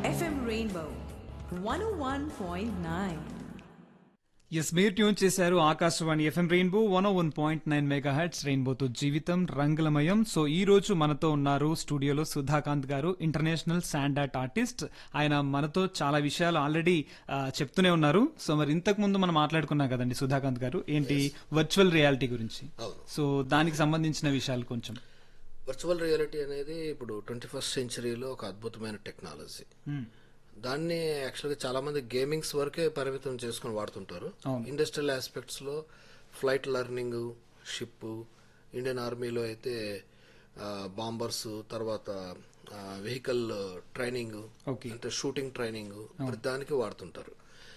FM Rainbow 101.9. Yes మీరు tune చేశారు Akashvani FM rainbow one one point nine mega hits రెయిన్బోతో జీవితం రంగులమయం సో ఈ రోజు మనతో ఉన్నారు స్టూడియోలో సుధాకాంత్ గారు ఇంటర్నేషనల్ శాండ్ ఆర్ట్ ఆర్టిస్ట్ ఆయన మనతో చాలా విషయాలు ఆల్రెడీ చెప్తూనే ఉన్నారు సో మరి ఇంతకు ముందు మనం మాట్లాడుకున్నాం కదండి సుధాకాంత్ గారు ఏంటి వర్చువల్ రియాలిటీ గురించి అవును. సో దానికి సంబంధించిన విషయాలు కొంచెం వర్చువల్ రియాలిటీ అనేది ఇప్పుడు ట్వంటీ ఫస్ట్ సెంచరీలో ఒక అద్భుతమైన టెక్నాలజీ దాన్ని యాక్చువల్గా చాలా మంది గేమింగ్స్ వరకే పరిమితం చేసుకుని వాడుతుంటారు అవును. ఇండస్ట్రియల్ ఆస్పెక్ట్స్ లో ఫ్లైట్ లెర్నింగ్ షిప్ ఇండియన్ ఆర్మీలో అయితే బాంబర్స్ తర్వాత వెహికల్ ట్రైనింగ్ Okay. అంటే షూటింగ్ ట్రైనింగ్ ప్రతి దానికి వాడుతుంటారు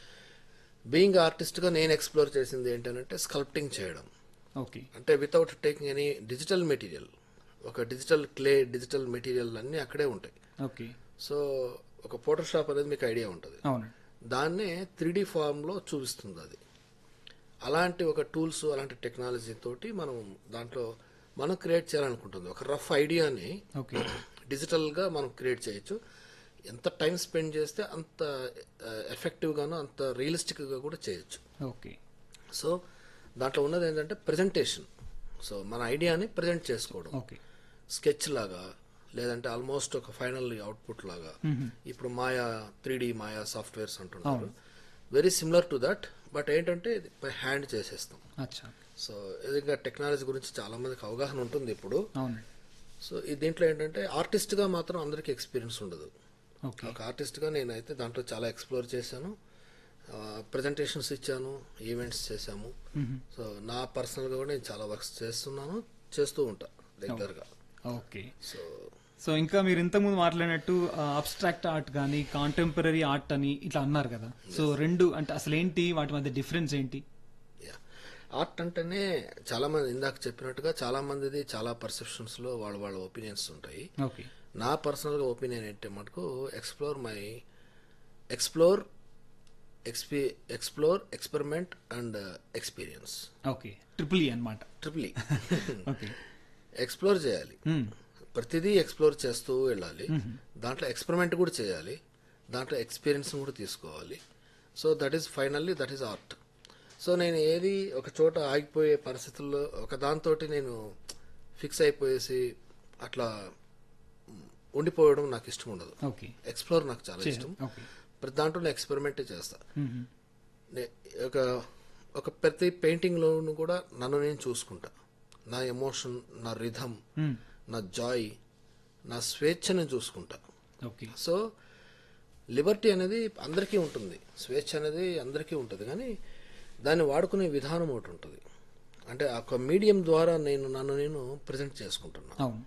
బీయింగ్ ఆర్టిస్ట్ గా నేను ఎక్స్ప్లోర్ చేసింది ఏంటంటే స్కల్ప్టింగ్ చేయడం ఓకే అంటే without taking any digital material ఒక డిజిటల్ క్లే డిజిటల్ మెటీరియల్ అన్నీ అక్కడే ఉంటాయి ఓకే సో ఒక ఫోటోషాప్ అనేది మీకు ఐడియా ఉంటుంది అవునండి దాన్నే త్రీ డి ఫామ్లో చూపిస్తుంది అది అలాంటి ఒక టూల్స్ అలాంటి టెక్నాలజీ తోటి మనం దాంట్లో మనం క్రియేట్ చేయాలనుకుంటుంది ఒక రఫ్ ఐడియాని ఓకే డిజిటల్గా మనం క్రియేట్ చేయొచ్చు ఎంత టైం స్పెండ్ చేస్తే అంత ఎఫెక్టివ్గాను అంత రియలిస్టిక్గా కూడా చేయొచ్చు ఓకే సో దాంట్లో ఉన్నది ఏంటంటే ప్రజెంటేషన్ సో మన ఐడియాని ప్రజెంట్ చేసుకోవడం ఓకే స్కెచ్ లాగా లేదంటే ఆల్మోస్ట్ ఒక ఫైనల్ అవుట్పుట్ లాగా ఇప్పుడు Maya three D Maya softwares అంటున్నారు very similar to that but ఏంటంటే బై హ్యాండ్ చేసేస్తాం అచ్చా సో ఇంకా టెక్నాలజీ గురించి చాలా మందికి అవగాహన ఉంటుంది ఇప్పుడు అవునండి సో ఈ దీంట్లో ఏంటంటే ఆర్టిస్ట్ గా మాత్రం అందరికి ఎక్స్పీరియన్స్ ఉండదు ఓకే ఒక ఆర్టిస్ట్ గా నేనైతే దాంట్లో చాలా ఎక్స్ప్లోర్ చేశాను ప్రజెంటేషన్స్ ఇచ్చాను ఈవెంట్స్ చేశాము సో నా పర్సనల్ గా కూడా నేను చాలా వర్క్స్ చేస్తున్నాను చేస్తూ ఉంటా రెగ్యులర్ గా ఓకే సో సో ఇంకా మీరు ఇంతకుముందు మాట్లాడినట్టు అబ్స్ట్రాక్ట్ ఆర్ట్ కానీ కాంటెంపరీ ఆర్ట్ అని ఇట్లా అన్నారు కదా సో రెండు అంటే అసలు ఏంటి వాటి మధ్య డిఫరెన్స్ ఏంటి యా ఆర్ట్ అంటేనే చాలా మంది ఇందాక చెప్పినట్టుగా చాలా మందిది చాలా పర్సెప్షన్స్ లో వాళ్ళ వాళ్ళ ఒపీనియన్స్ ఉంటాయి ఓకే నా పర్సనల్ గా ఒపీనియన్ ఏంటంటే మటుకు explore my explore exp explore experiment and experience okay triple E అనమాట ట్రిపుల్ ఓకే ఎక్స్ప్లోర్ చేయాలి ప్రతిదీ ఎక్స్ప్లోర్ చేస్తూ వెళ్ళాలి దాంట్లో ఎక్స్పెరిమెంట్ కూడా చేయాలి దాంట్లో ఎక్స్పీరియన్స్ కూడా తీసుకోవాలి so that is finally that is art so నేను ఏది ఒక చోట ఆగిపోయే పరిస్థితుల్లో ఒక దాంతో నేను ఫిక్స్ అయిపోయేసి అట్లా ఉండిపోవడం నాకు ఇష్టం ఉండదు ఓకే ఎక్స్ప్లోర్ నాకు చాలా ఇష్టం ఓకే ప్రతి దాంట్లో నేను ఎక్స్పెరిమెంటే చేస్తా నే- ఒక ఒక ప్రతి పెయింటింగ్లోనూ కూడా నన్ను నేను చూసుకుంటా నా ఎమోషన్ నా రిధమ్ నా జాయ్ నా స్వేచ్ఛని చూసుకుంటా ఓకే సో లిబర్టీ అనేది అందరికీ ఉంటుంది స్వేచ్ఛ అనేది అందరికీ ఉంటుంది కానీ దాన్ని వాడుకునే విధానం ఒకటి ఉంటుంది అంటే ఒక మీడియం ద్వారా నేను నన్ను నేను ప్రజెంట్ చేసుకుంటున్నా అవును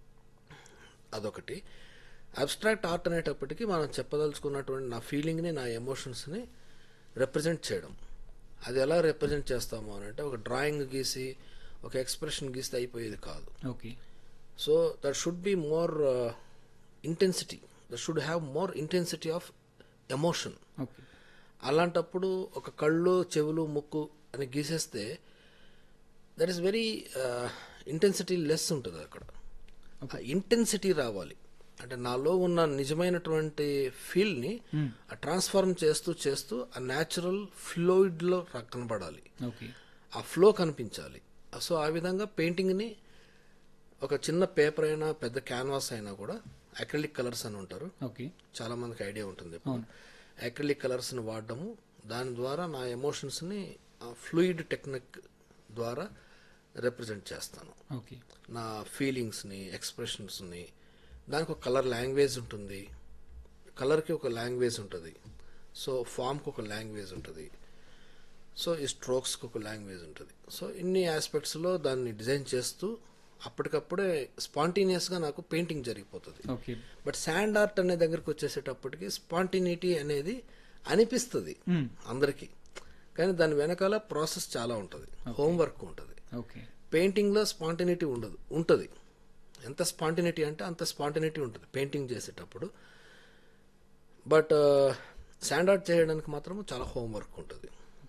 అదొకటి అబ్స్ట్రాక్ట్ ఆర్ట్ అనేటప్పటికీ మనం చెప్పదలుచుకున్నటువంటి నా ఫీలింగ్ని నా ఎమోషన్స్ని రిప్రజెంట్ చేయడం అది ఎలా రిప్రజెంట్ చేస్తాము అని అంటే ఒక డ్రాయింగ్ గీసి ఒక ఎక్స్ప్రెషన్ గీస్తే అయిపోయేది కాదు okay so that should be more intensity that should have more intensity of emotion okay అలాంటప్పుడు ఒక కళ్ళు చెవులు ముక్కు అని గీసేస్తే that is very intensity less ఉంటుంది అక్కడ ఆ ఇంటెన్సిటీ రావాలి అంటే నాలో ఉన్న నిజమైనటువంటి ఫీల్ ని ఆ ట్రాన్స్ఫార్మ్ చేస్తూ చేస్తూ ఆ న్యాచురల్ ఫ్లోయిడ్ లో రా- కనపడాలి ఓకే ఆ ఫ్లో కనిపించాలి సో ఆ విధంగా పెయింటింగ్ ని ఒక చిన్న పేపర్ అయినా పెద్ద క్యాన్వాస్ అయినా కూడా అక్రిలిక్ కలర్స్ అని ఉంటారు ఓకే చాలా మందికి ఐడియా ఉంటుంది అక్రిలిక్ కలర్స్ ని వాడడము దాని ద్వారా నా ఎమోషన్స్ ని ఫ్లూయిడ్ టెక్నిక్ ద్వారా రిప్రజెంట్ చేస్తాను ఓకే నా ఫీలింగ్స్ ని ఎక్స్ప్రెషన్స్ ని దానికి ఒక కలర్ లాంగ్వేజ్ ఉంటుంది కలర్కి ఒక లాంగ్వేజ్ ఉంటుంది సో ఫామ్కి ఒక లాంగ్వేజ్ ఉంటుంది సో ఈ స్ట్రోక్స్కి ఒక లాంగ్వేజ్ ఉంటుంది సో ఇన్ని ఆస్పెక్ట్స్లో దాన్ని డిజైన్ చేస్తూ అప్పటికప్పుడే స్పాంటేనియస్గా నాకు పెయింటింగ్ జరిగిపోతుంది ఓకే బట్ శాండ్ ఆర్ట్ అనే దగ్గరికి వచ్చేసేటప్పటికి స్పాంటినిటీ అనేది అనిపిస్తుంది అందరికీ కానీ దాని వెనకాల ప్రాసెస్ చాలా ఉంటుంది హోంవర్క్ ఉంటుంది ఓకే పెయింటింగ్లో స్పాంటినిటీ ఉండదు ఉంటుంది ఎంత స్పాంటినిటీ అంటే అంత స్పాంటినిటీ ఉంటుంది పెయింటింగ్ చేసేటప్పుడు బట్ శాండ్ ఆర్ట్ చేయడానికి మాత్రం చాలా హోంవర్క్ ఉంటుంది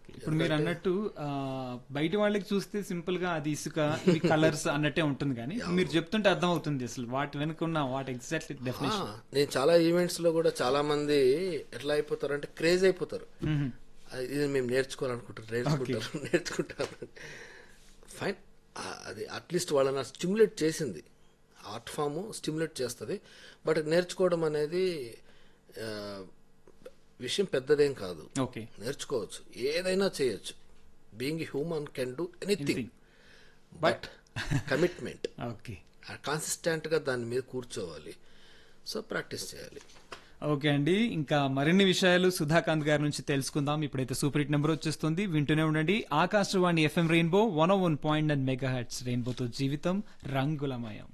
ఇప్పుడు మీరు అన్నట్టు ఆ, బయట వాళ్ళకి చూస్తే సింపుల్ గా అది ఇసుక ఇవి కలర్స్ అన్నట్టే ఉంటుంది కానీ మీరు చెప్తుంటే అర్థం అవుతుంది అసలు వాటి వెనుక ఉన్న వాట్ ఎగ్జాక్ట్లీ ఆ, డెఫినేషన్ నేను చాలా ఈవెంట్స్ లో కూడా చాలా మంది ఎట్లా అయిపోతారు అంటే క్రేజ్ అయిపోతారు అది- ఇది మేము నేర్చుకోవాలనుకుంటారు నేర్చుకుంటారు నేర్చుకుంటారు ఫైన్ అది అట్లీస్ట్ వాళ్ళని స్టిమ్యులేట్ చేసింది ఆర్ట్ ఫామ్ స్టిమ్యులేట్ చేస్తుంది బట్ నేర్చుకోవడం అనేది ఆ, విషయం పెద్దదేం కాదు ఓకే నేర్చుకోవచ్చు ఏదైనా చేయొచ్చు being human can do anything but commitment okay consistent గా దాని మీద కూర్చోవాలి సో ప్రాక్టీస్ చేయాలి ఓకే అండి ఇంకా మరిన్ని విషయాలు సుధాకాంత్ గారి నుంచి తెలుసుకుందాం ఇప్పుడైతే సూపర్ హిట్ నెంబర్ వచ్చేస్తుంది వింటూనే ఉండండి Akashvani FM rainbow one one point and mega hits రెయిన్బోతో జీవితం రంగులమయం